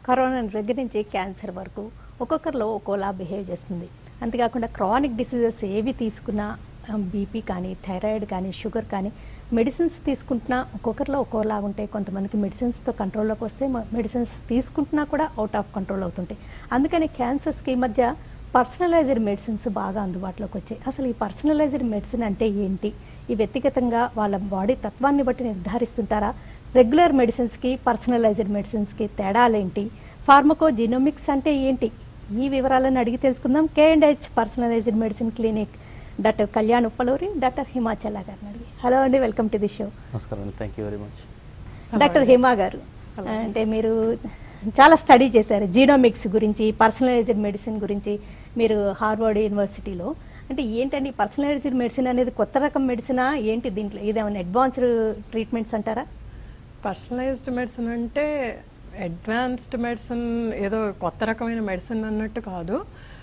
Corona దగ్గర నుంచి cancer వరకు ఒక్కొక్కరిలో ఒక్కోలా బిహేవ్ చేస్తుంది అంతేకాకుండా క్రానిక్ డిసీజెస్ ఏవి తీసుకున్నా బీపీ కానీ థైరాయిడ్ కానీ షుగర్ కానీ మెడిసిన్స్ తీసుకుంటున్నా ఒక్కొక్కరిలో ఒక్కోలా ఉంటాయి కొంతమందికి మెడిసిన్స్తో కంట్రోల్లోకి వస్తే మెడిసిన్స్ తీసుకుంటున్నా కూడా అవుట్ ఆఫ్ కంట్రోల్ అవుతుంటాయి అందుకని క్యాన్సర్స్కి ఈ మధ్య పర్సనలైజ్డ్ మెడిసిన్స్ బాగా అందుబాటులోకి వచ్చాయి అసలు ఈ పర్సనలైజ్డ్ మెడిసిన్ అంటే ఏంటి ఈ వ్యక్తిగతంగా వాళ్ళ బాడీ తత్వాన్ని బట్టి నిర్ధారిస్తుంటారా రెగ్యులర్ మెడిసిన్స్కి పర్సనలైజ్డ్ మెడిసిన్స్కి తేడాలేంటి ఫార్మకో జీనోమిక్స్ అంటే ఏంటి ఈ వివరాలను అడిగి తెలుసుకుందాం K and H personalized medicine clinic doctor Kalyan Uppaluri doctor Himachala గారిని అడిగి హలో అండి వెల్కమ్ టు ది షో నమస్కారం అండి thank you very much doctor Hima గారు అంటే మీరు చాలా స్టడీ చేశారు జీనోమిక్స్ గురించి పర్సనలైజ్డ్ మెడిసిన్ గురించి మీరు హార్వర్డ్ యూనివర్సిటీలో అంటే ఏంటండి పర్సనలైజ్డ్ మెడిసిన్ అనేది కొత్త రకం మెడిసినా ఏంటి దీంట్లో ఇదేమైనా అడ్వాన్స్డ్ ట్రీట్మెంట్స్ అంటారా పర్సనలైజ్డ్ మెడిసిన్ అంటే అడ్వాన్స్డ్ మెడిసిన్ ఏదో కొత్త రకమైన మెడిసిన్ అన్నట్టు కాదు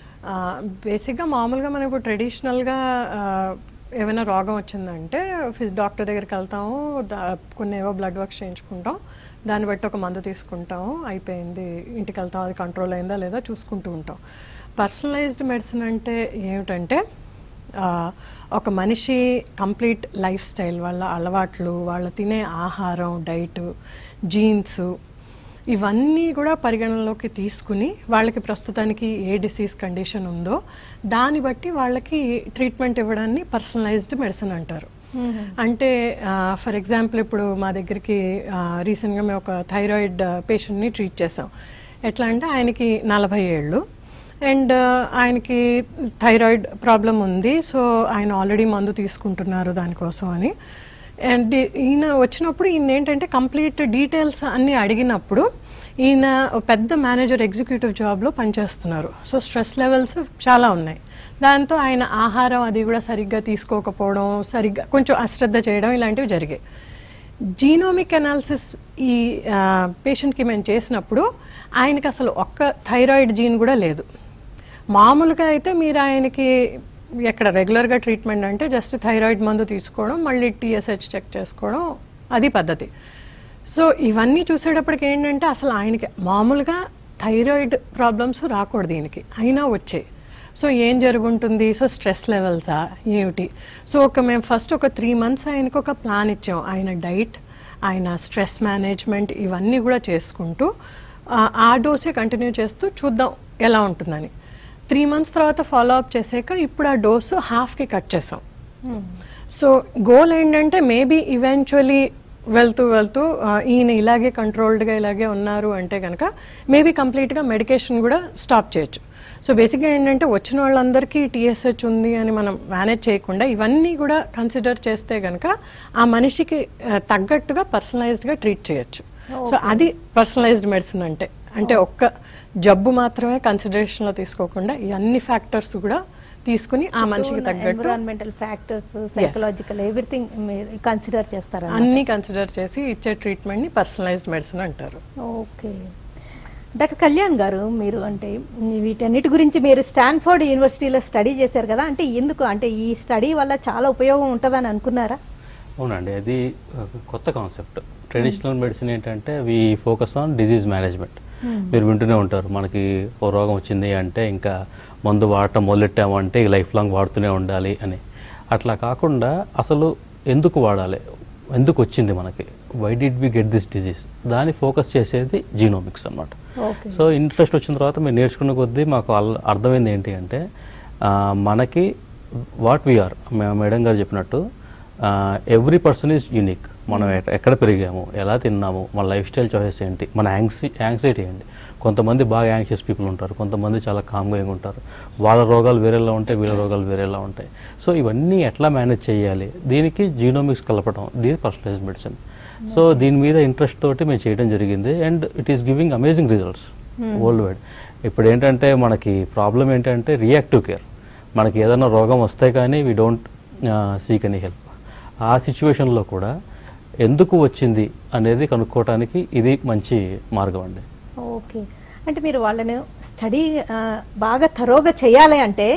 బేసిక్గా మామూలుగా మనం ఇప్పుడు ట్రెడిషనల్గా ఏమైనా రోగం వచ్చిందంటే ఫిజ్ డాక్టర్ దగ్గరికి వెళ్తాము దా- కొన్ని ఏవో బ్లడ్ వర్క్ చేయించుకుంటాం దాన్ని బట్టి ఒక మందు తీసుకుంటాము అయిపోయింది ఇంటికి వెళ్తాం అది కంట్రోల్ అయిందా లేదా చూసుకుంటూ ఉంటాం పర్సనలైజ్డ్ మెడిసిన్ అంటే ఏమిటంటే ఆ, ఒక మనిషి కంప్లీట్ లైఫ్ స్టైల్ వాళ్ళ అలవాట్లు వాళ్ళ తినే ఆహారం డైట్ జీన్స్ ఇవన్నీ కూడా పరిగణనలోకి తీసుకుని వాళ్ళకి ప్రస్తుతానికి ఏ డిసీజ్ కండిషన్ ఉందో దాన్ని బట్టి వాళ్ళకి ట్రీట్మెంట్ ఇవ్వడాన్ని పర్సనలైజ్డ్ మెడిసిన్ అంటారు అంటే ఫర్ ఎగ్జాంపుల్ ఇప్పుడు మా దగ్గరికి రీసెంట్గా మేము ఒక థైరాయిడ్ పేషెంట్ని ట్రీట్ చేసాం ఎట్లా అంటే ఆయనకి నలభై ఏళ్ళు అండ్ ఆయనకి థైరాయిడ్ ప్రాబ్లం ఉంది సో ఆయన ఆల్రెడీ మందు తీసుకుంటున్నారు దానికోసం అని అండ్ ఈయన వచ్చినప్పుడు ఈయన ఏంటంటే కంప్లీట్ డీటెయిల్స్ అన్నీ అడిగినప్పుడు ఈయన ఒక పెద్ద మేనేజర్ ఎగ్జిక్యూటివ్ జాబ్లో పనిచేస్తున్నారు సో స్ట్రెస్ లెవెల్స్ చాలా ఉన్నాయి దాంతో ఆయన ఆహారం అది కూడా సరిగ్గా తీసుకోకపోవడం సరిగ్గా కొంచెం అశ్రద్ధ చేయడం ఇలాంటివి జరిగాయి జీనోమిక్ అనాలిసిస్ ఈ పేషెంట్కి మేము చేసినప్పుడు ఆయనకి అసలు ఒక్క థైరాయిడ్ జీన్ కూడా లేదు మామూలుగా అయితే మీరు ఆయనకి ఎక్కడ రెగ్యులర్గా ట్రీట్మెంట్ అంటే జస్ట్ థైరాయిడ్ మందు తీసుకోవడం మళ్ళీ టీఎస్హెచ్ చెక్ చేసుకోవడం అది పద్ధతి సో ఇవన్నీ చూసేటప్పటికి ఏంటంటే అసలు ఆయనకి మామూలుగా థైరాయిడ్ ప్రాబ్లమ్స్ రాకూడదు దీనికి అయినా వచ్చాయి సో ఏం జరుగుంటుంది సో స్ట్రెస్ లెవెల్సా ఏమిటి సో ఒక మేము ఫస్ట్ ఒక త్రీ మంత్స్ ఆయనకు ఒక ప్లాన్ ఇచ్చాం ఆయన డైట్ ఆయన స్ట్రెస్ మేనేజ్మెంట్ ఇవన్నీ కూడా చేసుకుంటూ ఆ- ఆ డోసే కంటిన్యూ చేస్తూ చూద్దాం ఎలా ఉంటుందని త్రీ మంత్స్ తర్వాత ఫాలో అప్ చేసాక ఇప్పుడు ఆ డోసు హాఫ్కి కట్ చేసాం సో గోల్ ఏంటంటే మేబీ ఈవెన్చువలీ వెళ్తూ వెళ్తూ ఆ, ఈయన ఇలాగే కంట్రోల్డ్గా ఇలాగే ఉన్నారు అంటే కనుక మేబీ కంప్లీట్గా మెడికేషన్ కూడా స్టాప్ చేయొచ్చు సో బేసిక్గా ఏంటంటే వచ్చిన వాళ్ళందరికీ టీఎస్హెచ్ ఉంది అని మనం మేనేజ్ చేయకుండా ఇవన్నీ కూడా కన్సిడర్ చేస్తే కనుక ఆ మనిషికి ఆ, తగ్గట్టుగా పర్సనలైజ్డ్గా ట్రీట్ చేయొచ్చు సో అది పర్సనలైజ్డ్ మెడిసిన్ అంటే అంటే ఒక్క జబ్బు మాత్రమే కన్సిడరేషన్లో తీసుకోకుండా ఈ అన్ని ఫ్యాక్టర్స్ కూడా తీసుకుని ఆ మనిషికి తగ్గట్టు ఎన్విరాన్మెంటల్ ఫ్యాక్టర్స్ సైకలాజికల్ ఎవ్రీథింగ్ మీరు కన్సిడర్ చేస్తారా అన్ని కన్సిడర్ చేసి ఇచ్చే ట్రీట్మెంట్ని పర్సనలైజ్డ్ మెడిసిన్ అంటారు ఓకే డాక్టర్ కళ్యాణ్ గారు మీరు అంటే వీటన్నిటి గురించి మీరు స్టాన్ఫోర్డ్ యూనివర్సిటీలో స్టడీ చేశారు కదా అంటే ఎందుకు అంటే ఈ స్టడీ వల్ల చాలా ఉపయోగం ఉంటుందని అనుకున్నారా అవునండి అది ఆ, కొత్త కాన్సెప్ట్ ట్రెడిషనల్ మెడిసిన్ ఏంటంటే we focus on disease management మీరు వింటూనే ఉంటారు మనకి ఓ రోగం వచ్చింది అంటే ఇంకా మందు వాడటం మొదలెట్టాము అంటే లైఫ్ లాంగ్ వాడుతూనే ఉండాలి అని అట్లా కాకుండా అసలు ఎందుకు వాడాలి ఎందుకు వచ్చింది మనకి why did we get this disease దాన్ని ఫోకస్ చేసేది జీనోమిక్స్ అన్నమాట ఓకే సో ఇంట్రెస్ట్ వచ్చిన తర్వాత మీరు నేర్చుకున్న కొద్దీ మాకు అల్- అర్థమైంది ఏంటి అంటే ఆ, మనకి వాట్ వీఆర్ మేడం గారు చెప్పినట్టు ఎవ్రీ పర్సన్ ఈజ్ యూనిక్ మనం ఎక్క- ఎక్కడ పెరిగాము ఎలా తిన్నాము మన లైఫ్ స్టైల్ చాయిస్ ఏంటి మన యాంగ్సీ యాంగ్జైటీ ఏంటి కొంతమంది బాగా యాంగ్షియస్ పీపుల్ ఉంటారు కొంతమంది చాలా కామ్గా ఉంటారు వాళ్ళ రోగాలు వేరేలా ఉంటాయి వీళ్ళ రోగాలు వేరేలా ఉంటాయి సో ఇవన్నీ ఎట్లా మేనేజ్ చేయాలి దీనికి జీనోమిక్స్ కలపడం దీని పర్సనలైజ్ మెడిసిన్ సో దీని మీద ఇంట్రెస్ట్ తోటి మేము చేయడం జరిగింది and it is giving amazing results worldwide ఇప్పుడు ఏంటంటే మనకి ప్రాబ్లం ఏంటంటే రియాక్టివ్ కేర్ మనకి ఏదైనా రోగం వస్తే కానీ we don't seek any help ఆ సిచ్యువేషన్లో కూడా ఎందుకు వచ్చింది అనేది కనుక్కోవటానికి ఇది మంచి మార్గం అండి ఓకే అంటే మీరు వాళ్ళని స్టడీ బాగా తరోగా చేయాలి అంటే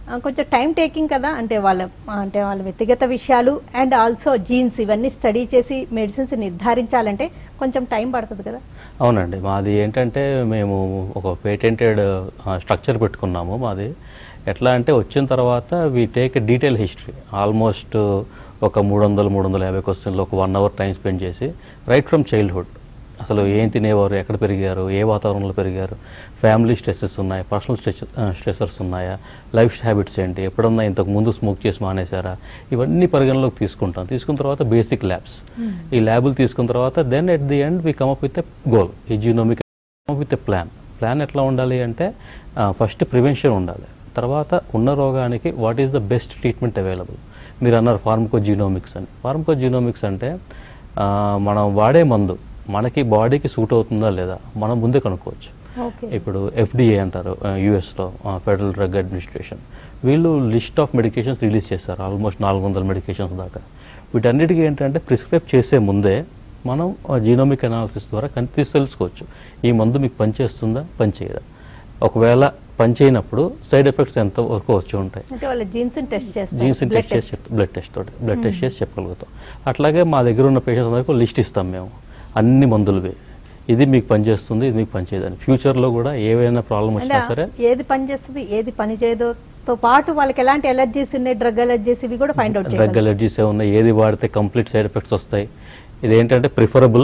ఆ, కొంచెం టైం టేకింగ్ కదా అంటే వాళ్ళ అంటే వాళ్ళ వ్యక్తిగత విషయాలు అండ్ ఆల్సో జీన్స్ ఇవన్నీ స్టడీ చేసి మెడిసిన్స్ నిర్ధారించాలంటే కొంచెం టైం పడుతుంది కదా అవునండి మాది ఏంటంటే మేము ఒక పేటెంటెడ్ స్ట్రక్చర్ పెట్టుకున్నాము మాది ఎట్లా అంటే వచ్చిన తర్వాత we take detail history almost ఒక మూడు వందలు మూడు వందల యాభై క్వశ్చన్లు ఒక వన్ అవర్ టైం స్పెండ్ చేసి రైట్ ఫ్రమ్ చైల్డ్హుడ్ అసలు ఏం తినేవారు ఎక్కడ పెరిగారు ఏ వాతావరణంలో పెరిగారు ఫ్యామిలీ స్ట్రెస్సెస్ ఉన్నాయి పర్సనల్ స్ట్రెస్ స్ట్రెసర్స్ ఉన్నాయా లైఫ్ హ్యాబిట్స్ ఏంటి ఎప్పుడన్నా ఇంతకు ముందు స్మోక్ చేసి మానేశారా ఇవన్నీ పరిగణలోకి తీసుకుంటాం తీసుకున్న తర్వాత బేసిక్ ల్యాబ్స్ ఈ ల్యాబులు తీసుకున్న తర్వాత then at the end we come up with a goal ఈ genomic with a plan plan ఎట్లా ఉండాలి అంటే ఫస్ట్ ప్రివెన్షన్ ఉండాలి తర్వాత ఉన్న రోగానికి what is the best treatment available మీరు అన్నారు ఫార్మకో జీనోమిక్స్ అని ఫార్మకో జీనోమిక్స్ అంటే ఆ, మనం వాడే మందు మనకి బాడీకి సూట్ అవుతుందా లేదా మనం ముందే కనుక్కోవచ్చు ఓకే ఇప్పుడు ఎఫ్డిఏ అంటారు యూఎస్లో ఫెడరల్ డ్రగ్ అడ్మినిస్ట్రేషన్ వీళ్ళు లిస్ట్ ఆఫ్ మెడికేషన్స్ రిలీజ్ చేశారు ఆల్మోస్ట్ నాలుగు వందల మెడికేషన్స్ దాకా వీటన్నిటికీ ఏంటంటే ప్రిస్క్రైబ్ చేసే ముందే మనం జీనోమిక్ అనాలిసిస్ ద్వారా కనిపిసి తెలుసుకోవచ్చు ఈ మందు మీకు పనిచేస్తుందా పనిచేయదా ఒకవేళ పనిచేయనప్పుడు సైడ్ ఎఫెక్ట్స్ ఎంత వరకు వచ్చి ఉంటాయి అంటే వాళ్ళ జీన్స్ టెస్ట్ చేస్తారు జీన్స్ blood టెస్ట్ చేసి బ్లడ్ టెస్ట్ తోటి బ్లడ్ టెస్ట్ చేసి చెప్పగలుగుతాం అట్లాగే మా దగ్గర ఉన్న పేషెంట్స్ అందరికీ లిస్ట్ ఇస్తాం మేము అన్ని మందులువే ఇది మీకు పనిచేస్తుంది ఇది మీకు పనిచేయదని ఫ్యూచర్లో కూడా ఏవైనా ప్రాబ్లం వచ్చినా సరే అంటే ఏది పని చేస్తుంది ఏది పని చేయదుతో పాటు వాళ్ళకి ఎలాంటి ఎలర్జీస్ ఉన్నాయి డ్రగ్ ఎలర్జీస్ ఇవి కూడా ఫైండ్ అవుట్ డ్రగ్ చేయాలి ఎలర్జీస్ ఉన్నాయి ఏది వాడితే కంప్లీట్ సైడ్ ఎఫెక్ట్స్ వస్తాయి ఇది ఏంటంటే ప్రిఫరబుల్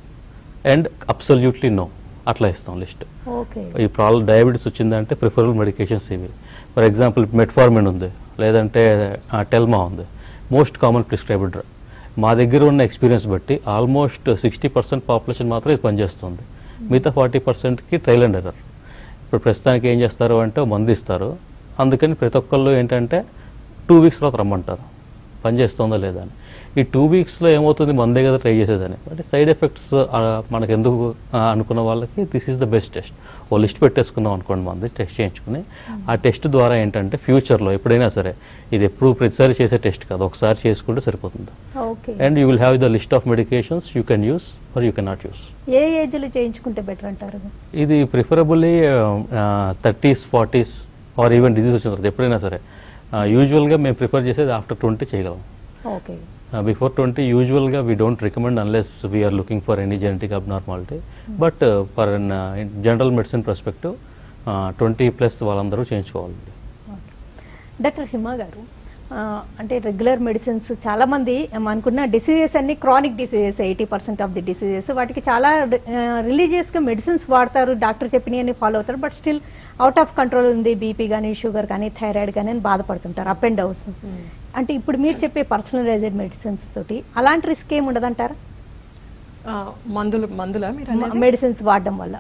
అండ్ అబ్సల్యూట్లీ నో అట్లా ఇస్తాం లిస్ట్ ఓకే ఈ ప్రాబ్లం డయాబెటీస్ వచ్చిందంటే ప్రిఫరబుల్ మెడికేషన్స్ ఇవి ఫర్ ఎగ్జాంపుల్ మెట్ఫార్మిన్ ఉంది లేదంటే టెల్మా ఉంది మోస్ట్ కామన్ ప్రిస్క్రైబ్డ్ డ్రగ్ మా దగ్గర ఉన్న ఎక్స్పీరియన్స్ బట్టి ఆల్మోస్ట్ సిక్స్టీ పర్సెంట్ పాపులేషన్ మాత్రం ఇది పనిచేస్తుంది మిగతా ఫార్టీ పర్సెంట్కి ట్రైల్ అండ్ ఎర్రర్ ఇప్పుడు ప్రస్తుతానికి ఏం చేస్తారు అంటే ఓ మందు ఇస్తారు అందుకని ప్రతి ఒక్కళ్ళు ఏంటంటే టూ వీక్స్ తర్వాత రమ్మంటారు పని చేస్తుందా లేదా అని ఈ టూ వీక్స్లో ఏమవుతుంది మందే కదా ట్రై చేసేదని అంటే సైడ్ ఎఫెక్ట్స్ మనకు ఎందుకు ఆ, అనుకున్న వాళ్ళకి this is the best test ఓ లిస్ట్ పెట్టేసుకున్నాం అనుకోండి మంది టెస్ట్ చేయించుకుని ఆ టెస్ట్ ద్వారా ఏంటంటే ఫ్యూచర్లో ఎప్పుడైనా సరే ఇది ఎప్పుడు ప్రతిసారి చేసే టెస్ట్ కాదు ఒకసారి చేసుకుంటే సరిపోతుంది okay and you will have the list of medications you can use or you can not use ఏ ఏజ్లో చేయించుకుంటే బెటర్ అంటారు ఇది preferably thirties forties or even disease వచ్చిన తర్వాత ఎప్పుడైనా సరే యూజువల్గా మేము ప్రిఫర్ చేసేది ఆఫ్టర్ ట్వంటీ చేయగలం ఓకే బిఫోర్ ట్వంటీ యూజువల్గా we don't recommend unless we are looking for any genetic abnormality but for general medicine perspective twenty plus వాళ్ళందరూ చేయించుకోవాలండి డాక్టర్ హిమా గారు ఆ, అంటే రెగ్యులర్ మెడిసిన్స్ చాలా మంది మనకున్న డిసీజెస్ అన్ని chronic diseases eighty percent of the diseases వాటికి చాలా రిలీజియస్గా మెడిసిన్స్ వాడతారు డాక్టర్ చెప్పినవన్నీ ఫాలో అవుతారు but still out of control ఉంది బీపీ కానీ షుగర్ కానీ థైరాయిడ్ కానీ అని బాధపడుతుంటారు అప్ అండ్ డౌన్స్ అంటే ఇప్పుడు మీరు చెప్పే పర్సనలైజ్డ్ మెడిసిన్స్ తోటి అలాంటి రిస్క్ ఏమి ఉండదంటారా ఆ, మందులు మందుల మీరు అనేది? మెడిసిన్స్ వాడడం వల్ల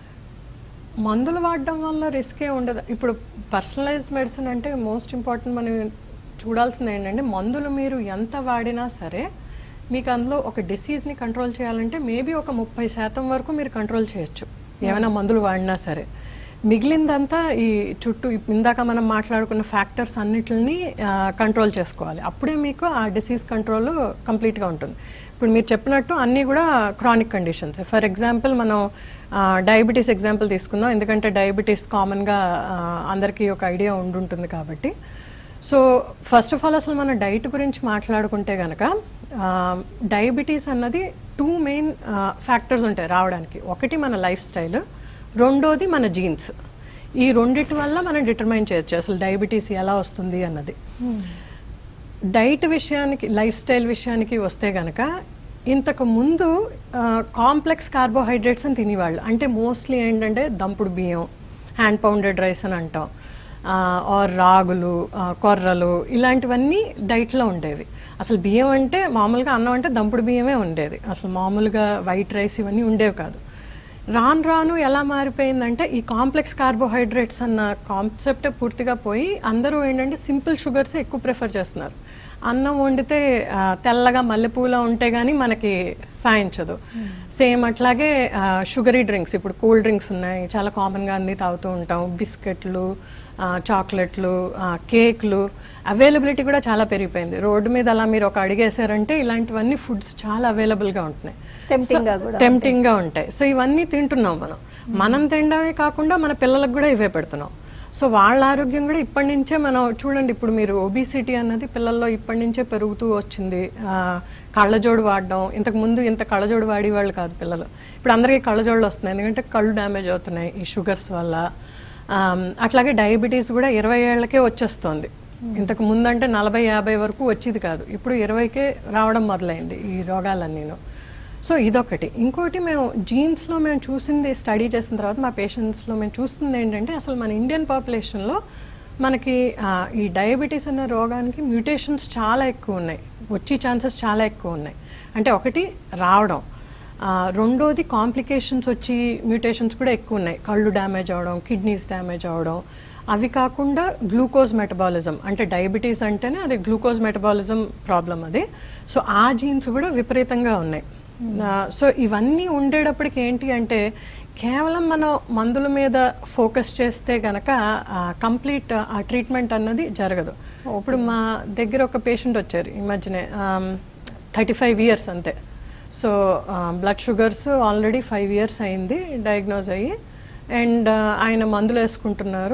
మందులు వాడడం వల్ల రిస్కే ఉండదు ఇప్పుడు పర్సనలైజ్డ్ మెడిసిన్ అంటే మోస్ట్ ఇంపార్టెంట్ మనం చూడాల్సింది ఏంటంటే మందులు మీరు ఎంత వాడినా సరే మీకు అందులో ఒక డిసీజ్ని కంట్రోల్ చేయాలంటే మేబీ ఒక ముప్పై శాతం వరకు మీరు కంట్రోల్ చేయొచ్చు ఏమైనా మందులు వాడినా సరే మిగిలిందంతా ఈ చుట్టూ ఇప్- ఇందాక మనం మాట్లాడుకున్న ఫ్యాక్టర్స్ అన్నిటిని కంట్రోల్ చేసుకోవాలి అప్పుడే మీకు ఆ డిసీజ్ కంట్రోల్ కంప్లీట్గా ఉంటుంది ఇప్పుడు మీరు చెప్పినట్టు అన్నీ కూడా క్రానిక్ కండిషన్స్ ఫర్ ఎగ్జాంపుల్ మనం డయాబెటీస్ ఎగ్జాంపుల్ తీసుకుందాం ఎందుకంటే డయాబెటీస్ కామన్గా అందరికీ ఒక ఐడియా ఉండుంటుంది కాబట్టి సో ఫస్ట్ ఆఫ్ ఆల్ అసలు మన డైట్ గురించి మాట్లాడుకుంటే కనుక డయాబెటీస్ అన్నది టూ మెయిన్ ఫ్యాక్టర్స్ ఉంటాయి రావడానికి ఒకటి మన లైఫ్ స్టైల్ రెండోది మన జీన్స్ ఈ రెండిటి వల్ల మనం డిటర్మైన్ చేయొచ్చు అసలు డయాబెటీస్ ఎలా వస్తుంది అన్నది డైట్ విషయానికి లైఫ్ స్టైల్ విషయానికి వస్తే గనక ఇంతకు ముందు కాంప్లెక్స్ కార్బోహైడ్రేట్స్ అని తినేవాళ్ళు అంటే మోస్ట్లీ ఏంటంటే దంపుడు బియ్యం హ్యాండ్ పౌండెడ్ రైస్ అని అంటాం ఆర్ రాగులు ఆ, కొర్రలు ఇలాంటివన్నీ డైట్లో ఉండేవి అసలు బియ్యం అంటే మామూలుగా అన్నం అంటే దంపుడు బియ్యమే ఉండేది అసలు మామూలుగా వైట్ రైస్ ఇవన్నీ ఉండేవి కాదు రాను రాను ఎలా మారిపోయిందంటే ఈ కాంప్లెక్స్ కార్బోహైడ్రేట్స్ అన్న కాన్సెప్ట్ పూర్తిగా పోయి అందరూ ఏంటంటే సింపుల్ షుగర్స్ ఎక్కువ ప్రిఫర్ చేస్తున్నారు అన్నం వండితే ఆ, తెల్లగా మల్లెపూల ఉంటే కానీ మనకి సాయించదు సేమ్ అట్లాగే షుగరీ డ్రింక్స్ ఇప్పుడు కూల్ డ్రింక్స్ ఉన్నాయి చాలా కామన్గా అన్ని తాగుతూ ఉంటాం బిస్కెట్లు ఆ, చాక్లెట్లు ఆ, కేక్లు అవైలబిలిటీ కూడా చాలా పెరిగిపోయింది రోడ్డు మీద అలా మీరు ఒక అడిగేశారంటే ఇలాంటివన్నీ ఫుడ్స్ చాలా అవైలబుల్గా ఉంటున్నాయి Tempting గా కూడా టెంప్టింగ్ గా ఉంటాయి సో ఇవన్నీ తింటున్నాం మనం మనం తినడమే కాకుండా మన పిల్లలకు కూడా ఇవే పెడుతున్నాం సో వాళ్ళ ఆరోగ్యం కూడా ఇప్పటి నుంచే మనం చూడండి ఇప్పుడు మీరు ఒబిసిటీ అన్నది పిల్లల్లో ఇప్పటి నుంచే పెరుగుతూ వచ్చింది ఆ, కళ్ళజోడు వాడడం ఇంతకు ముందు ఇంత కళ్ళజోడు వాడేవాళ్ళు కాదు పిల్లలు ఇప్పుడు అందరికీ కళ్ళజోళ్ళు వస్తున్నాయి ఎందుకంటే కళ్ళు డ్యామేజ్ అవుతున్నాయి ఈ షుగర్స్ వల్ల ఆమ్, అట్లాగే డయాబెటీస్ కూడా ఇరవై ఏళ్ళకే వచ్చేస్తుంది ఇంతకు ముందంటే నలభై యాభై వరకు వచ్చేది కాదు ఇప్పుడు ఇరవైకే రావడం మొదలైంది ఈ రోగాలన్నీను సో ఇదొకటి ఇంకోటి మేము జీన్స్లో మేము చూసింది స్టడీ చేసిన తర్వాత మా పేషెంట్స్లో మేము చూస్తుంది ఏంటంటే అసలు మన ఇండియన్ పాపులేషన్లో మనకి ఆ, ఈ డయాబెటీస్ అనే రోగానికి మ్యూటేషన్స్ చాలా ఎక్కువ ఉన్నాయి వచ్చే ఛాన్సెస్ చాలా ఎక్కువ ఉన్నాయి అంటే ఒకటి రావడం ఆ, రెండోది కాంప్లికేషన్స్ వచ్చి మ్యూటేషన్స్ కూడా ఎక్కువ ఉన్నాయి కళ్ళు డ్యామేజ్ అవడం కిడ్నీస్ డ్యామేజ్ అవడం అవి కాకుండా గ్లూకోజ్ మెటబాలిజం అంటే డయాబెటీస్ అంటేనే అది గ్లూకోజ్ మెటబాలిజం ప్రాబ్లం అది సో ఆ జీన్స్ కూడా విపరీతంగా ఉన్నాయి ఆ, సో ఇవన్నీ ఉండేటప్పటికి ఏంటి అంటే కేవలం మనం మందుల మీద ఫోకస్ చేస్తే గనక కంప్లీట్ ఆ ట్రీట్మెంట్ అన్నది జరగదు ఇప్పుడు మా దగ్గర ఒక పేషెంట్ వచ్చారు ఈ మధ్యనే థర్టీ ఫైవ్ ఇయర్స్ అంతే so blood sugars already five years అయింది డయాగ్నోజ్ అయ్యి అండ్ ఆయన మందులు వేసుకుంటున్నారు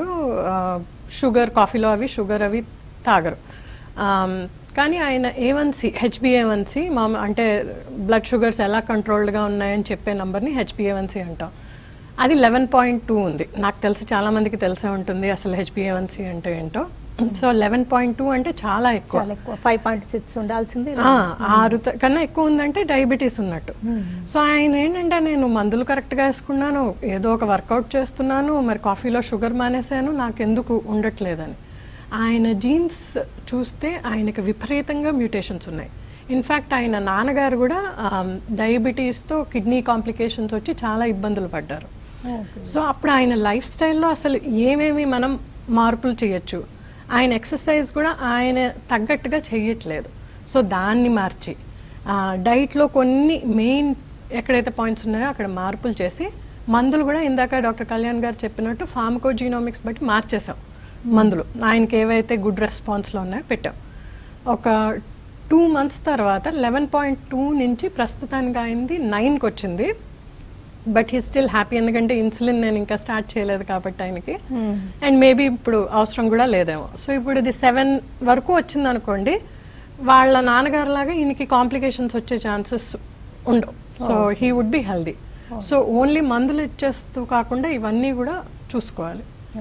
షుగర్ కాఫీలో అవి షుగర్ అవి తాగరు Um, కానీ ఆయన ఏవన్సి హెచ్బిఏవన్సి మా అంటే బ్లడ్ షుగర్స్ ఎలా కంట్రోల్డ్గా ఉన్నాయని చెప్పే నంబర్ని హెచ్బిఏవన్సి అంటాం అది లెవెన్ పాయింట్ టూ ఉంది నాకు తెలిసి చాలామందికి తెలిసే ఉంటుంది అసలు హెచ్బిఏవన్సి అంటే ఏంటో సో లెవెన్ పాయింట్ టూ అంటే చాలా ఎక్కువ చాలా ఎక్కువ ఫైవ్ పాయింట్ సిక్స్ ఉండాల్సింది ఆ, ఆరు త- కన్నా ఎక్కువ ఉందంటే డయాబెటీస్ ఉన్నట్టు సో ఆయన ఏంటంటే నేను మందులు కరెక్ట్గా వేసుకున్నాను ఏదో ఒక వర్కౌట్ చేస్తున్నాను మరి కాఫీలో షుగర్ మానేశాను నాకు ఎందుకు ఉండట్లేదని ఆయన జీన్స్ చూస్తే ఆయనకి విపరీతంగా మ్యూటేషన్స్ ఉన్నాయి ఇన్ఫ్యాక్ట్ ఆయన నాన్నగారు కూడా డయాబెటీస్తో కిడ్నీ కాంప్లికేషన్స్ వచ్చి చాలా ఇబ్బందులు పడ్డారు సో అప్పుడు ఆయన లైఫ్ స్టైల్లో అసలు ఏమేమి మనం మార్పులు చేయొచ్చు ఆయన ఎక్సర్సైజ్ కూడా ఆయన తగ్గట్టుగా చెయ్యట్లేదు సో దాన్ని మార్చి ఆ, డైట్లో కొన్ని మెయిన్ ఎక్కడైతే పాయింట్స్ ఉన్నాయో అక్కడ మార్పులు చేసి మందులు కూడా ఇందాక డాక్టర్ కళ్యాణ్ గారు చెప్పినట్టు ఫార్మకోజీనోమిక్స్ బట్టి మార్చేసాం మందులు ఆయనకి ఏవైతే గుడ్ రెస్పాన్స్లో ఉన్నాయో పెట్టాం ఒక టూ మంత్స్ తర్వాత లెవెన్ పాయింట్ టూ నుంచి ప్రస్తుతానికి అయింది నైన్కి వచ్చింది బట్ హీ స్టిల్ హ్యాపీ ఎందుకంటే ఇన్సులిన్ నేను ఇంకా స్టార్ట్ చేయలేదు కాబట్టి ఆయనకి అండ్ మేబీ ఇప్పుడు అవసరం కూడా లేదేమో సో ఇప్పుడు ఇది సెవెన్ వరకు వచ్చింది అనుకోండి వాళ్ళ నాన్నగారు లాగా ఈయనకి కాంప్లికేషన్స్ వచ్చే ఛాన్సెస్ ఉండవు so he would be healthy so only మందులు ఇచ్చేస్తూ కాకుండా ఇవన్నీ కూడా చూసుకోవాలి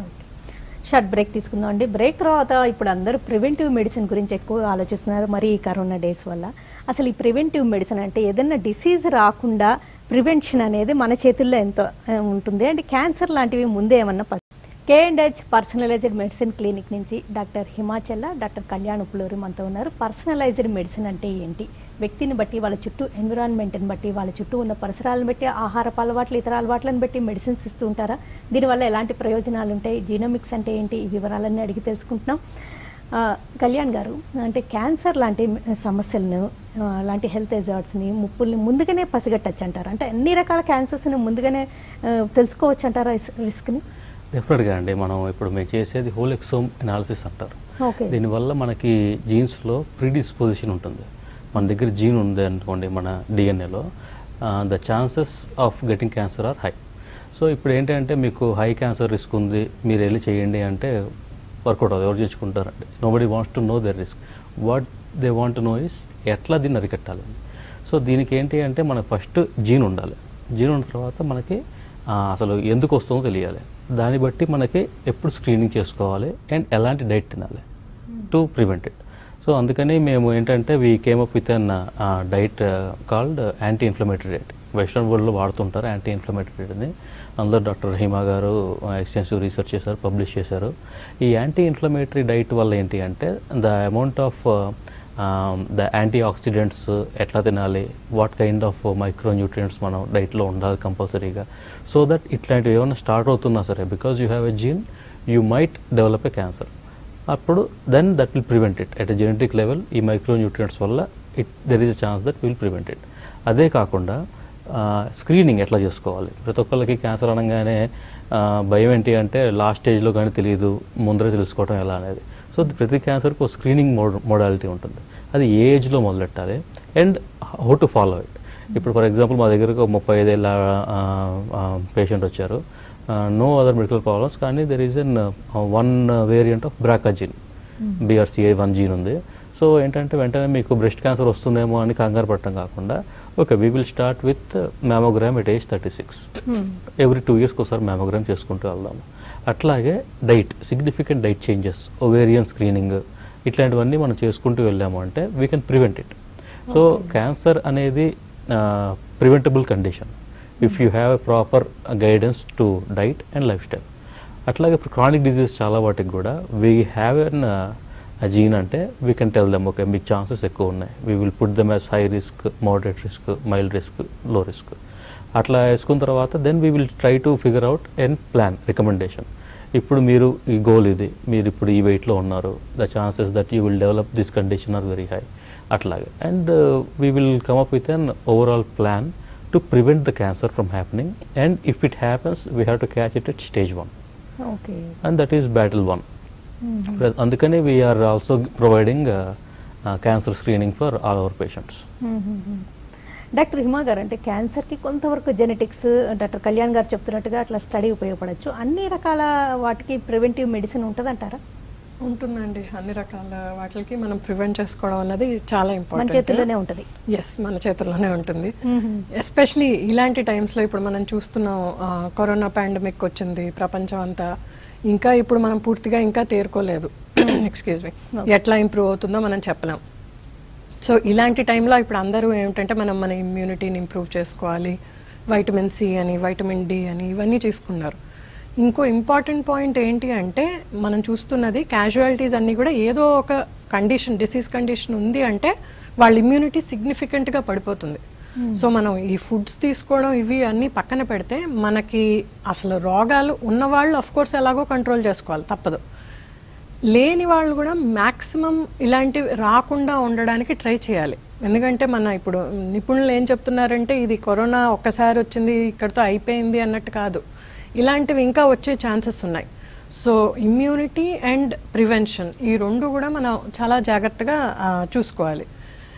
షార్ట్ బ్రేక్ తీసుకుందాం అండి బ్రేక్ తర్వాత ఇప్పుడు అందరూ ప్రివెంటివ్ మెడిసిన్ గురించి ఎక్కువ ఆలోచిస్తున్నారు మరి ఈ కరోనా డేస్ వల్ల అసలు ఈ ప్రివెంటివ్ మెడిసిన్ అంటే ఏదైనా డిసీజ్ రాకుండా ప్రివెన్షన్ అనేది మన చేతుల్లో ఎంతో ఆ, ఉంటుంది అండ్ క్యాన్సర్ లాంటివి ముందే ఏమన్నా K and H personalized medicine clinic నుంచి డాక్టర్ హిమాచల్ల డాక్టర్ కళ్యాణ్ ఉప్పులూరి మనతో ఉన్నారు పర్సనలైజ్డ్ మెడిసిన్ అంటే ఏంటి వ్యక్తిని బట్టి వాళ్ళ చుట్టూ ఎన్విరాన్మెంట్ని బట్టి వాళ్ళ చుట్టూ ఉన్న పరిసరాలను బట్టి ఆహారపు అలవాట్లు ఇతర అలవాట్లను బట్టి మెడిసిన్స్ ఇస్తూ ఉంటారా దీనివల్ల ఎలాంటి ప్రయోజనాలు ఉంటాయి జీనోమిక్స్ అంటే ఏంటి ఈ వివరాలన్నీ అడిగి తెలుసుకుంటున్నాం ఆ, కళ్యాణ్ గారు అంటే క్యాన్సర్ లాంటి సమస్యలను ఆ, లాంటి హెల్త్ ఎజార్ట్స్ని ముప్పుల్ని ముందుగానే పసిగట్టచ్చు అంటారా అంటే అన్ని రకాల క్యాన్సర్స్ని ముందుగానే ఆ, తెలుసుకోవచ్చు అంటారా రిస్క్ని డెఫినెట్గా అండి మనం ఇప్పుడు మేము చేసేది హోల్ ఎక్సోమ్ అనాలిసిస్ అంటారు ఓకే దీనివల్ల మనకి జీన్స్లో ప్రీడిస్పోజిషన్ ఉంటుంది మన దగ్గర జీన్ ఉంది అనుకోండి మన డిఎన్ఏలో the chances of getting cancer are high so ఇప్పుడు ఏంటంటే మీకు హై క్యాన్సర్ రిస్క్ ఉంది మీరు వెళ్ళి చేయండి అంటే వర్కౌట్ అవుతుంది ఎవరు చేసుకుంటారండి nobody wants to know their risk what they want know is ఎట్లా దీన్ని అరికట్టాలి సో దీనికి ఏంటి అంటే మనకు ఫస్ట్ జీన్ ఉండాలి జీన్ ఉన్న తర్వాత మనకి ఆ, అసలు ఎందుకు వస్తుందో తెలియాలి దాన్ని బట్టి మనకి ఎప్పుడు స్క్రీనింగ్ చేసుకోవాలి అండ్ ఎలాంటి డైట్ తినాలి టు ప్రివెంట్ ఇట్ సో అందుకని మేము ఏంటంటే we came up with an diet called anti inflammatory diet western వరల్డ్లో వాడుతుంటారు యాంటీ ఇన్ఫ్లమేటరీ డైట్ని అందులో డాక్టర్ హిమా గారు ఎక్స్టెన్సివ్ రీసెర్చ్ చేశారు పబ్లిష్ చేశారు ఈ యాంటీ ఇన్ఫ్లమేటరీ డైట్ వల్ల ఏంటి అంటే the amount of the antioxidants ఎట్లా తినాలి what kind of micronutrients మనం డైట్లో ఉండాలి కంపల్సరీగా సో దట్ ఇట్లాంటివి ఏమైనా స్టార్ట్ అవుతున్నా సరే because you have a gene you might develop a cancer అప్పుడు then that will prevent it at a genetic level ఈ మైక్రో న్యూట్రియంట్స్ వల్ల it there is a chance that will prevent it అదే కాకుండా screening ఎట్లా చేసుకోవాలి ప్రతి ఒక్కరికి cancer అనగానే ఆ, భయం ఏంటి అంటే లాస్ట్ స్టేజ్లో కానీ తెలియదు ముందరే తెలుసుకోవడం ఎలా అనేది సో ప్రతి క్యాన్సర్కి ఒక స్క్రీనింగ్ మోడ్ మోడాలిటీ ఉంటుంది అది ఏ ఏజ్లో మొదలెట్టాలి and how to follow it ఇప్పుడు ఫర్ ఎగ్జాంపుల్ మా దగ్గరకు ఒక ముప్పై ఐదేళ్ళ పేషెంట్ వచ్చారు నో అదర్ మెడికల్ ప్రాబ్లమ్స్ కానీ there is an one variant of BRCA gene BRCI one gene ఉంది సో ఏంటంటే వెంటనే మీకు బ్రెస్ట్ క్యాన్సర్ వస్తుందేమో అని కంగారు పడటం కాకుండా okay we will start with mammogram at age thirty six every two ఇయర్స్కి ఒకసారి మ్యామోగ్రామ్ చేసుకుంటూ వెళ్దాము అట్లాగే diet significant diet changes ovarian screening ఇట్లాంటివన్నీ మనం చేసుకుంటూ వెళ్ళాము అంటే we can prevent it so cancer అనేది preventable condition if you have a proper guidance to diet and lifestyle అట్లాగే ఇప్పుడు క్రానిక్ డిజీజ్ చాలా వాటికి కూడా వీ హ్యావ్ ఎన్ జీన్ అంటే we can tell them okay మీకు ఛాన్సెస్ ఎక్కువ ఉన్నాయి we will put them as high risk moderate risk mild risk low risk అట్లా వేసుకున్న తర్వాత then we will try to figure out an plan recommendation ఇప్పుడు మీరు ఈ గోల్ ఇది మీరు ఇప్పుడు ఈ వెయిట్లో ఉన్నారు the chances that you will develop this condition are very high అట్లాగే and we will come up with an overall plan to prevent the cancer from happening and if it happens we have to catch it at stage one okay and that is battle one అందుకని we are also providing cancer screening for all our patients doctor Hima గారు అంటే క్యాన్సర్కి కొంతవరకు genetics doctor Kalyan గారు చెప్తున్నట్టుగా అట్లా study ఉపయోగపడచ్చు అన్ని రకాల వాటికి ప్రివెంటివ్ మెడిసిన్ ఉంటుందంటారా ఉంటుందండి అన్ని రకాల వాటికి మనం ప్రివెంట్ చేసుకోవడం అన్నది చాలా మన ఇంపార్టెంట్ చేతుల్లోనే ఉంటుంది ఎస్ మన చేతుల్లోనే ఉంటుంది ఎస్పెషలీ ఇలాంటి టైమ్స్లో ఇప్పుడు మనం చూస్తున్నాం ఆ, కరోనా పాండమిక్ వచ్చింది ప్రపంచం అంతా ఇంకా ఇప్పుడు మనం పూర్తిగా ఇంకా తేరుకోలేదు ఎక్స్క్యూజ్ మీ ఎట్లా ఇంప్రూవ్ అవుతుందో మనం చెప్పలేం సో ఇలాంటి టైంలో ఇప్పుడు అందరూ ఏమిటంటే మనం మన ఇమ్యూనిటీని ఇంప్రూవ్ చేసుకోవాలి వైటమిన్ సి అని వైటమిన్ డి అని ఇవన్నీ తీసుకున్నారు ఇంకో ఇంపార్టెంట్ పాయింట్ ఏంటి అంటే మనం చూస్తున్నది క్యాజువాలిటీస్ అన్నీ కూడా ఏదో ఒక కండిషన్ డిసీజ్ కండిషన్ ఉంది అంటే వాళ్ళ ఇమ్యూనిటీ సిగ్నిఫికెంట్గా పడిపోతుంది సో మనం ఈ ఫుడ్స్ తీసుకోవడం ఇవి అన్నీ పక్కన పెడితే మనకి అసలు రోగాలు ఉన్నవాళ్ళు అఫ్ కోర్స్ ఎలాగో కంట్రోల్ చేసుకోవాలి తప్పదు లేని వాళ్ళు కూడా మ్యాక్సిమం ఇలాంటివి రాకుండా ఉండడానికి ట్రై చేయాలి ఎందుకంటే మన ఇప్పుడు నిపుణులు ఏం చెప్తున్నారంటే ఇది కరోనా ఒక్కసారి వచ్చింది ఇక్కడితో అయిపోయింది అన్నట్టు కాదు ఇలాంటివి ఇంకా వచ్చే ఛాన్సెస్ ఉన్నాయి సో ఇమ్యూనిటీ అండ్ ప్రివెన్షన్ ఈ రెండు కూడా మనం చాలా జాగ్రత్తగా ఆ, చూసుకోవాలి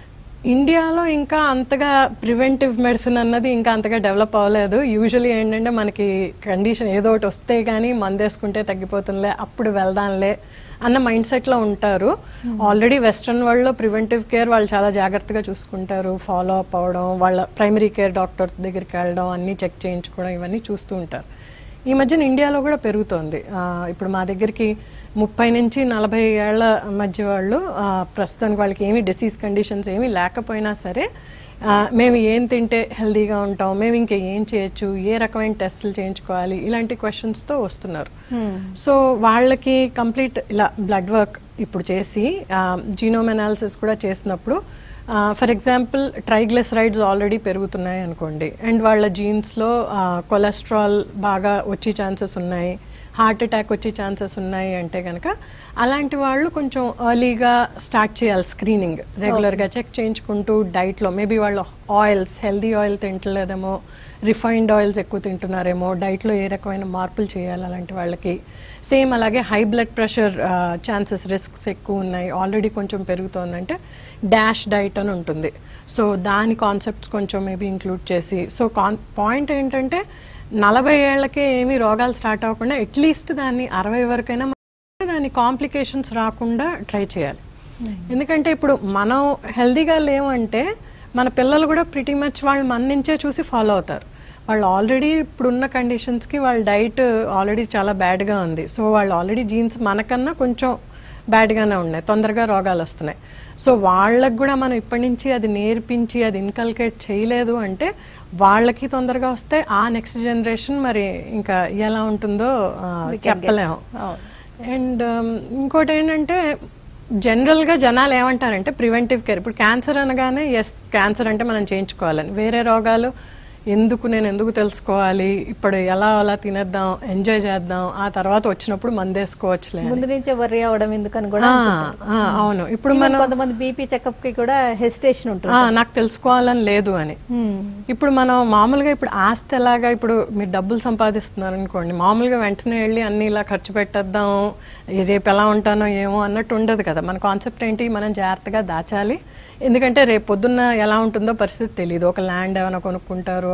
ఇండియాలో ఇంకా అంతగా ప్రివెంటివ్ మెడిసిన్ అన్నది ఇంకా అంతగా డెవలప్ అవ్వలేదు యూజువలీ ఏంటంటే మనకి కండిషన్ ఏదో ఒకటి వస్తే కానీ మందేసుకుంటే తగ్గిపోతుందిలే అప్పుడు వెళ్దాంలే అన్న మైండ్ సెట్లో ఉంటారు ఆల్రెడీ వెస్ట్రన్ వరల్డ్లో ప్రివెంటివ్ కేర్ వాళ్ళు చాలా జాగ్రత్తగా చూసుకుంటారు ఫాలో అప్ అవ్వడం వాళ్ళ ప్రైమరీ కేర్ డాక్టర్ దగ్గరికి వెళ్ళడం అన్నీ చెక్ చేయించుకోవడం ఇవన్నీ చూస్తూ ఉంటారు ఈ మధ్యన ఇండియాలో కూడా పెరుగుతోంది ఆ, ఇప్పుడు మా దగ్గరికి ముప్పై నుంచి నలభై ఏళ్ల మధ్య వాళ్ళు ఆ, ప్రస్తుతానికి వాళ్ళకి ఏమీ డిసీజ్ కండిషన్స్ ఏమీ లేకపోయినా సరే ఆ, మేము ఏం తింటే హెల్దీగా ఉంటాం మేము ఇంకా ఏం చేయొచ్చు ఏ రకమైన టెస్టులు చేయించుకోవాలి ఇలాంటి క్వశ్చన్స్తో వస్తున్నారు సో వాళ్ళకి కంప్లీట్ ఇలా బ్లడ్ వర్క్ ఇప్పుడు చేసి జీనోమ్ అనాలిసిస్ కూడా చేసినప్పుడు ఫర్ ఎగ్జాంపుల్ ట్రైగ్లిసరైడ్స్ ఆల్రెడీ పెరుగుతున్నాయి అనుకోండి అండ్ వాళ్ళ జీన్స్లో కొలెస్ట్రాల్ బాగా వచ్చే ఛాన్సెస్ ఉన్నాయి హార్ట్ అటాక్ వచ్చే ఛాన్సెస్ ఉన్నాయి అంటే కనుక అలాంటి వాళ్ళు కొంచెం ఎర్లీగా స్టార్ట్ చేయాలి స్క్రీనింగ్ రెగ్యులర్గా చెక్ చేయించుకుంటూ డైట్లో మేబీ వాళ్ళు ఆయిల్స్ హెల్దీ ఆయిల్ తింటలేదేమో రిఫైన్డ్ ఆయిల్స్ ఎక్కువ తింటున్నారేమో డైట్లో ఏ రకమైన మార్పులు చేయాలి అలాంటి వాళ్ళకి సేమ్ అలాగే high blood pressure chances risks ఎక్కువ ఉన్నాయి ఆల్రెడీ కొంచెం పెరుగుతోందంటే డాష్ డైట్ అని ఉంటుంది సో దాని కాన్సెప్ట్స్ కొంచెం మేబీ ఇంక్లూడ్ చేసి సో కాన్ పాయింట్ ఏంటంటే నలభై ఏళ్ళకే ఏమీ రోగాలు స్టార్ట్ అవ్వకుండా అట్లీస్ట్ దాన్ని అరవై వరకైనా మనం దాని కాంప్లికేషన్స్ రాకుండా ట్రై చేయాలి ఎందుకంటే ఇప్పుడు మనం హెల్దీగా లేవంటే మన పిల్లలు కూడా ప్రిటీ మచ్ వాళ్ళు మన నుంచే చూసి ఫాలో అవుతారు వాళ్ళు ఆల్రెడీ ఇప్పుడున్న కండిషన్స్కి వాళ్ళ డైట్ ఆల్రెడీ చాలా బ్యాడ్గా ఉంది సో వాళ్ళు ఆల్రెడీ జీన్స్ మనకన్నా కొంచెం బ్యాడ్గానే ఉన్నాయి తొందరగా రోగాలు వస్తున్నాయి సో వాళ్ళకి కూడా మనం ఇప్పటి నుంచి అది నేర్పించి అది ఇన్కల్కేట్ చేయలేదు అంటే వాళ్ళకి తొందరగా వస్తే ఆ నెక్స్ట్ జనరేషన్ మరి ఇంకా ఎలా ఉంటుందో ఆ, We can guess. చెప్పలేము అవును. అండ్ ఇంకోటి ఏంటంటే జనరల్గా జనాలు ఏమంటారంటే ప్రివెంటివ్ కేర్ ఇప్పుడు క్యాన్సర్ అనగానే ఎస్ క్యాన్సర్ అంటే మనం చేయించుకోవాలని వేరే రోగాలు ఎందుకు నేను ఎందుకు తెలుసుకోవాలి ఇప్పుడు ఎలా అలా తినేద్దాం ఎంజాయ్ చేద్దాం ఆ తర్వాత వచ్చినప్పుడు మందేసుకోవచ్చులే అని. ముందు నుంచే వర్రీ అవ్వడం ఎందుకని కూడా ఆ, అనుకుంటారు. ఆ, అవును ఇప్పుడు Even మనం కొంతమంది బీపీ చెకప్ కి కూడా హెసిటేషన్ ఉంటుంది ఆ, నాకు తెలుసుకోవాలని లేదు అని Hmm. ఇప్పుడు మనం మామూలుగా ఇప్పుడు ఆస్తి ఎలాగా ఇప్పుడు మీరు డబ్బులు సంపాదిస్తున్నారు అనుకోండి మామూలుగా వెంటనే వెళ్ళి అన్ని ఇలా ఖర్చు పెట్టేద్దాం ఈ రేపు ఎలా ఉంటానో ఏమో అన్నట్టు ఉండదు కదా మన కాన్సెప్ట్ ఏంటి మనం జాగ్రత్తగా దాచాలి ఎందుకంటే రేపు పొద్దున్న ఎలా ఉంటుందో పరిస్థితి తెలియదు ఒక ల్యాండ్ ఏమైనా కొనుక్కుంటారు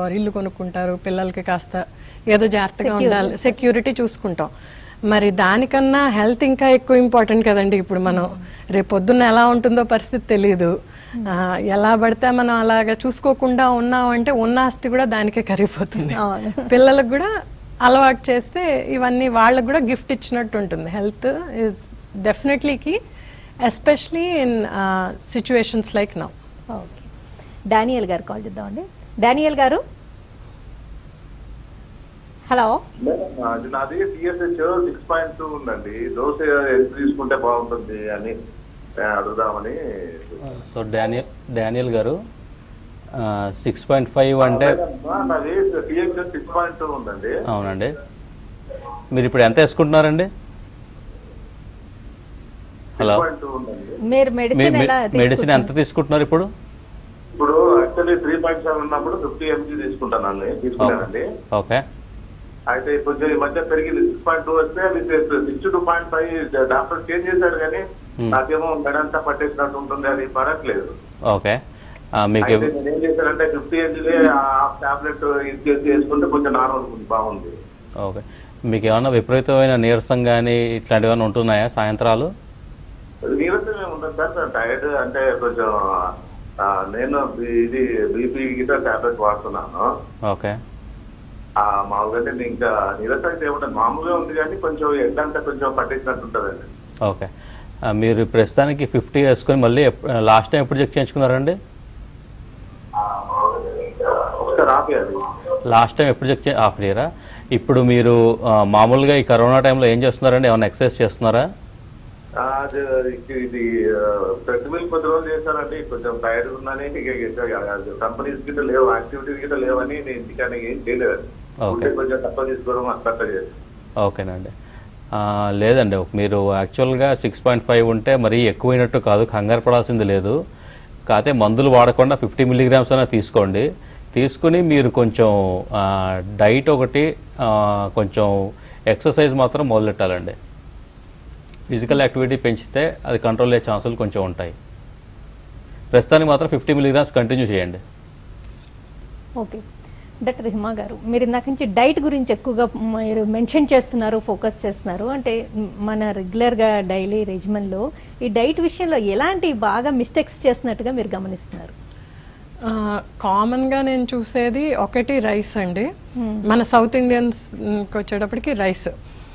ఆర్ ఇల్లు కొనుక్కుంటారు పిల్లలకి కాస్త ఏదో జాగ్రత్తగా ఉండాలి సెక్యూరిటీ చూసుకుంటాం మరి దానికన్నా హెల్త్ ఇంకా ఎక్కువ ఇంపార్టెంట్ కదండి ఇప్పుడు మనం రేపు పొద్దున్న ఎలా ఉంటుందో పరిస్థితి తెలియదు ఆ, ఎలా పడితే మనం అలాగా చూసుకోకుండా ఉన్నామంటే ఉన్న ఆస్తి కూడా దానికే కరిగిపోతుంది అవును. పిల్లలకు కూడా అలవాటు చేస్తే ఇవన్నీ వాళ్ళకు కూడా గిఫ్ట్ ఇచ్చినట్టు ఉంటుంది హెల్త్ ఈజ్ డెఫినెట్లీ కి especially in situations like now okay Daniel గారు కాల్ చేద్దామండి డానియల్ గారు హలో అది నాది టిఎస్హెచ్ సిక్స్ పాయింట్ టూ ఉందండి దోశ ఎంత తీసుకుంటే బాగుంటుంది అని ఆ, అడుగుదామని సో డానియల్ డానియల్ గారు సిక్స్ పాయింట్ ఫైవ్ అంటే ఆ, నాది టిఎస్హెచ్ సిక్స్ పాయింట్ టూ ఉందండి అవునండి మీరు ఇప్పుడు ఎంత వేసుకుంటున్నారండి హలో సిక్స్ పాయింట్ టూ ఉందండి మీరు మీ మెడిసిన్ ఎలా మెడిసిన్ ఎంత తీసుకుంటున్నారు ఇప్పుడు ఇప్పుడు యాక్చువల్లీ త్రీ పాయింట్ సెవెన్ ఉన్నప్పుడు ఫిఫ్టీ ఎంజీ తీసుకుంటానండి తీసుకున్నానండి ఓకే అయితే కొంచెం ఈ మధ్య పెరిగింది సిక్స్ పాయింట్ టూ వస్తే అది sixty two point five doctor change చేశాడు కానీ Hmm. నాకేమో మెడంతా పట్టేసినట్టు ఉంటుంది అది పడట్లేదు ఓకే ఆ, మీకు అయితే నేను ఏం చేశానంటే ఫిఫ్టీ ఎంజీ టాబ్లెట్ ఇది చేసి వేసుకుంటే కొంచెం నార్మల్ ఉంది బాగుంది ఓకే మీకు ఏమన్నా విపరీతమైన నీరసం కానీ ఇట్లాంటివి ఏమైనా ఉంటున్నాయా సాయంత్రాలు నీరసం ఏమి ఉండదు సార్ టైర్డ్ అంటే కొంచెం ఆ, నేను ఇది బీపీ గిట్ట టాబ్లెట్ వాడుతున్నాను ఓకే ఆ, మామూలుగా అంటే ఇంకా నీరసం అయితే ఏముంటుంది మామూలుగా ఉంది కానీ కొంచెం ఎండంతా కొంచెం పట్టేసినట్టు ఉంటుందండి ఓకే ఆ, మీరు ప్రస్తుతానికి ఫిఫ్టీ వేసుకొని మళ్ళీ లాస్ట్ టైం ఎప్పుడు చెక్ చేయించుకున్నారండి ఆ, ఒకసారి ఆపేయాలి లాస్ట్ టైం ఎప్పుడు చెక్ చే హాఫ్ ఇయరా ఇప్పుడు మీరు ఆ, మామూలుగా ఈ కరోనా టైంలో ఏం చేస్తున్నారండి ఏమైనా ఎక్సర్సైజ్ చేస్తున్నారా ఆ, అది ఇది- ఇది ప్రెస్ మిల్ కొద్ది రోజులు చేశానండి కొంచెం టైర్డ్ ఉందని కంపెనీస్ గిట్ట లేవు యాక్టివిటీస్ గిట్ట లేవని నేను ఇంటికానే ఏం చేయలేదండి Okay. ఉంటే కొంచెం తక్కువ తీసుకోవడం అట్లా చేసి ఓకేనండి ఆ, లేదండి మీరు యాక్చువల్గా సిక్స్ పాయింట్ ఫైవ్ ఉంటే మరీ ఎక్కువైనట్టు కాదు కంగారు పడాల్సింది లేదు కాకపోతే మందులు వాడకుండా ఫిఫ్టీ మిల్లీగ్రామ్స్ అయినా తీసుకోండి తీసుకుని మీరు కొంచెం ఆ, డైట్ ఒకటి ఆ, కొంచెం ఎక్సర్సైజ్ మాత్రం మొదలెట్టాలండి ఫిజికల్ యాక్టివిటీ పెంచితే అది కంట్రోల్ అయ్యే ఛాన్సులు కొంచెం ఉంటాయి ప్రస్తుతానికి మాత్రం ఫిఫ్టీ మిల్లీగ్రామ్స్ కంటిన్యూ చేయండి ఓకే డాక్టర్ హిమా గారు మీరు ఇందాక నుంచి డైట్ గురించి ఎక్కువగా మీరు మెన్షన్ చేస్తున్నారు ఫోకస్ చేస్తున్నారు అంటే మ్, మన రెగ్యులర్గా డైలీ రెజిమెంట్లో ఈ డైట్ విషయంలో ఎలాంటి బాగా మిస్టేక్స్ చేస్తున్నట్టుగా మీరు గమనిస్తున్నారు కామన్గా నేను చూసేది ఒకటి రైస్ అండి మన సౌత్ ఇండియన్స్కి వచ్చేటప్పటికి రైస్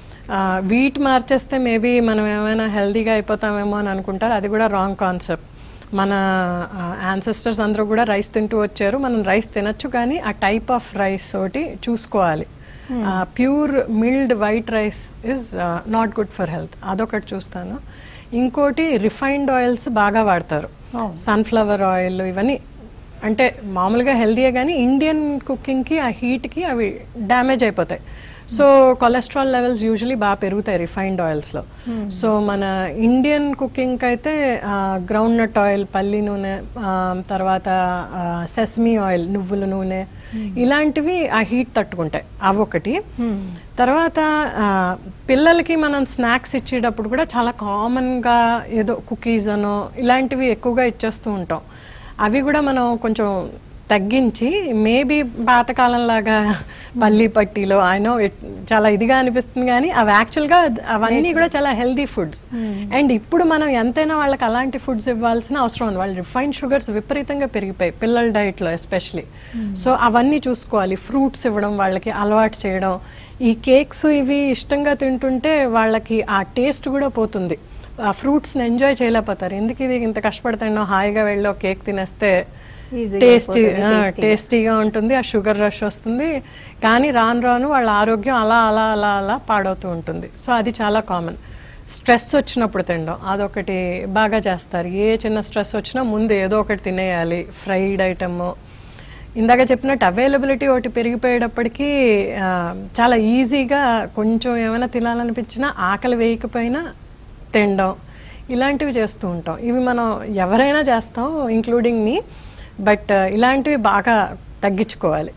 వీట్ మార్చేస్తే మేబీ మనం ఏమైనా హెల్తీగా అయిపోతామేమో అని అనుకుంటారు అది కూడా రాంగ్ కాన్సెప్ట్ మన యాన్సెస్టర్స్ అందరూ కూడా రైస్ తింటూ వచ్చారు మనం రైస్ తినొచ్చు కానీ ఆ టైప్ ఆఫ్ రైస్ ఒకటి చూసుకోవాలి pure milled white rice is not good for health అదొకటి చూస్తాను ఇంకోటి రిఫైన్డ్ ఆయిల్స్ బాగా వాడతారు అవును. సన్ఫ్లవర్ ఆయిల్ ఇవన్నీ అంటే మామూలుగా హెల్తీయే కానీ ఇండియన్ కుకింగ్కి ఆ హీట్కి అవి డ్యామేజ్ అయిపోతాయి సో కొలెస్ట్రాల్ లెవెల్స్ యూజువలీ బాగా పెరుగుతాయి రిఫైన్డ్ ఆయిల్స్లో సో మన ఇండియన్ కుకింగ్కి అయితే గ్రౌండ్ నట్ ఆయిల్ పల్లి నూనె ఆ, తర్వాత సెస్మీ ఆయిల్ నువ్వుల నూనె ఇలాంటివి ఆ హీట్ తట్టుకుంటాయి అవి ఒకటి తర్వాత ఆ, పిల్లలకి మనం స్నాక్స్ ఇచ్చేటప్పుడు కూడా చాలా కామన్గా ఏదో కుకీస్ అనో ఇలాంటివి ఎక్కువగా ఇచ్చేస్తూ ఉంటాం అవి కూడా మనం కొంచెం తగ్గించి మేబీ పాతకాలంలాగా పల్లి పట్టీలో ఆయన చాలా ఇదిగా అనిపిస్తుంది కానీ అవి యాక్చువల్గా అవన్నీ కూడా చాలా హెల్దీ ఫుడ్స్ అండ్ ఇప్పుడు మనం ఎంతైనా వాళ్ళకి అలాంటి ఫుడ్స్ ఇవ్వాల్సిన అవసరం ఉంది వాళ్ళు రిఫైన్డ్ షుగర్స్ విపరీతంగా పెరిగిపోయి పిల్లల డైట్లో ఎస్పెషలీ సో అవన్నీ చూసుకోవాలి ఫ్రూట్స్ ఇవ్వడం వాళ్ళకి అలవాటు చేయడం ఈ కేక్స్ ఇవి ఇష్టంగా తింటుంటే వాళ్ళకి ఆ టేస్ట్ కూడా పోతుంది ఆ ఫ్రూట్స్ని ఎంజాయ్ చేయలేకపోతారు ఎందుకు ఇది ఇంత కష్టపడుతున్నాం హాయిగా వెళ్ళి ఒక కేక్ తినేస్తే Easy గా టేస్టీ అయిపోతుంది, tasty గా. టేస్టీగా ఉంటుంది ఆ షుగర్ రష్ వస్తుంది కానీ రాను రాను వాళ్ళ ఆరోగ్యం అలా అలా అలా అలా పాడవుతూ ఉంటుంది సో అది చాలా కామన్ స్ట్రెస్ వచ్చినప్పుడు తినడం అదొకటి బాగా చేస్తారు ఏ చిన్న స్ట్రెస్ వచ్చినా ముందు ఏదో ఒకటి తినేయాలి ఫ్రైడ్ ఐటమ్ ఇందాక చెప్పినట్టు అవైలబిలిటీ ఒకటి పెరిగిపోయేటప్పటికీ ఆ, చాలా ఈజీగా కొంచెం ఏమైనా తినాలనిపించినా ఆకలి వేయకపోయినా తినడం ఇలాంటివి చేస్తూ ఉంటాం ఇవి మనం ఎవరైనా చేస్తాం ఇంక్లూడింగ్ మీ బట్ ఇలాంటివి బాగా తగ్గించుకోవాలి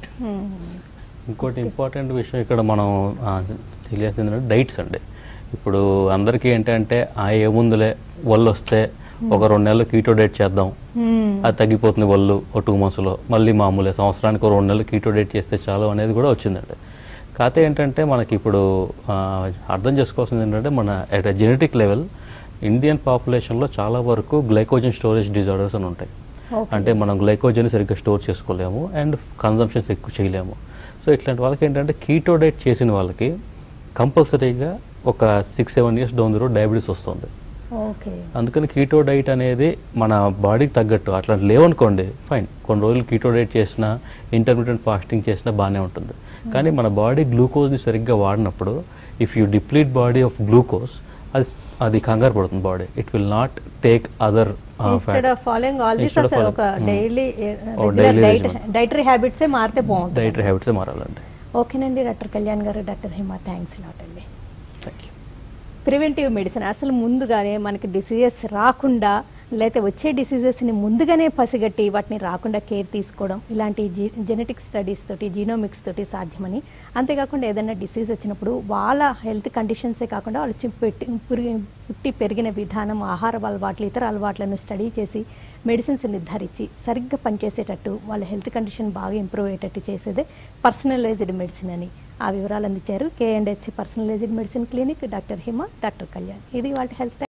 ఇంకోటి ఇంపార్టెంట్ విషయం ఇక్కడ మనం ఆ, తెలియాల్సింది డైట్స్ అండి ఇప్పుడు అందరికీ ఏంటంటే ఆ ఏముందులే ఒళ్ళు వస్తే ఒక రెండు నెలలు కీటో డేట్ చేద్దాం అది తగ్గిపోతుంది వాళ్ళు ఓ టూ మంత్స్లో మళ్ళీ మామూలే సంవత్సరానికి ఓ రెండు నెలలు కీటో డేట్ చేస్తే చాలు అనేది కూడా వచ్చిందండి కాకపోతే ఏంటంటే మనకి ఇప్పుడు ఆ, అర్థం చేసుకోవాల్సింది ఏంటంటే మన అట్ జెనెటిక్ లెవెల్ ఇండియన్ పాపులేషన్లో చాలా వరకు గ్లైకోజన్ స్టోరేజ్ డిజార్డర్స్ అని ఉంటాయి అంటే మనం గ్లైకోజన్ సరిగ్గా స్టోర్ చేసుకోలేము అండ్ కన్జంప్షన్స్ ఎక్కువ చేయలేము సో ఇట్లాంటి వాళ్ళకి ఏంటంటే కీటో డైట్ చేసిన వాళ్ళకి కంపల్సరీగా ఒక six seven years down the road diabetes వస్తుంది ఓకే అందుకని కీటో డైట్ అనేది మన బాడీకి తగ్గట్టు అట్లా లేవనుకోండి ఫైన్ కొన్ని రోజులు కీటో డైట్ చేసినా ఇంటర్మీడియట్ ఫాస్టింగ్ చేసినా బాగానే ఉంటుంది కానీ మన బాడీ గ్లూకోజ్ని సరిగ్గా వాడినప్పుడు if you deplete body of glucose అది అది కంగారు పడుతుంది body it will not take other instead of following all this Instead of అసలు ఒక following- daily Oh, daily diet regimen. Dietary హ్యాబిట్సే మారితే బాగుంటుంది డైటరీ హ్యాబిట్సే మారాలండి ఓకేనండి డాక్టర్ కళ్యాణ్ గారు డాక్టర్ హేమ థ్యాంక్స్ లాట్ అండి థ్యాంక్ యూ ప్రివెంటివ్ మెడిసిన్ అసలు ముందుగానే మనకి డిసీజెస్ రాకుండా లేకపోతే వచ్చే డిసీజెస్ని ముందుగానే పసిగట్టి వాటిని రాకుండా కేర్ తీసుకోవడం ఇలాంటి జీ జెనెటిక్ స్టడీస్ తోటి జీనోమిక్స్ తోటి సాధ్యమని అంతేకాకుండా ఏదైనా డిసీజ్ వచ్చినప్పుడు వాళ్ళ హెల్త్ కండిషన్సే కాకుండా వాళ్ళు చి- పెట్టి పురి- పుట్టి పెరిగిన విధానం ఆహార అలవాట్లు ఇతర అలవాట్లను స్టడీ చేసి మెడిసిన్స్ నిర్ధారించి సరిగ్గా పనిచేసేటట్టు వాళ్ళ హెల్త్ కండిషన్ బాగా ఇంప్రూవ్ అయ్యేటట్టు చేసేదే పర్సనలైజ్డ్ మెడిసిన్ అని ఆ వివరాలు అందించారు K and H personalized medicine clinic doctor Hima doctor Kalyan ఇది వాళ్ళ హెల్త్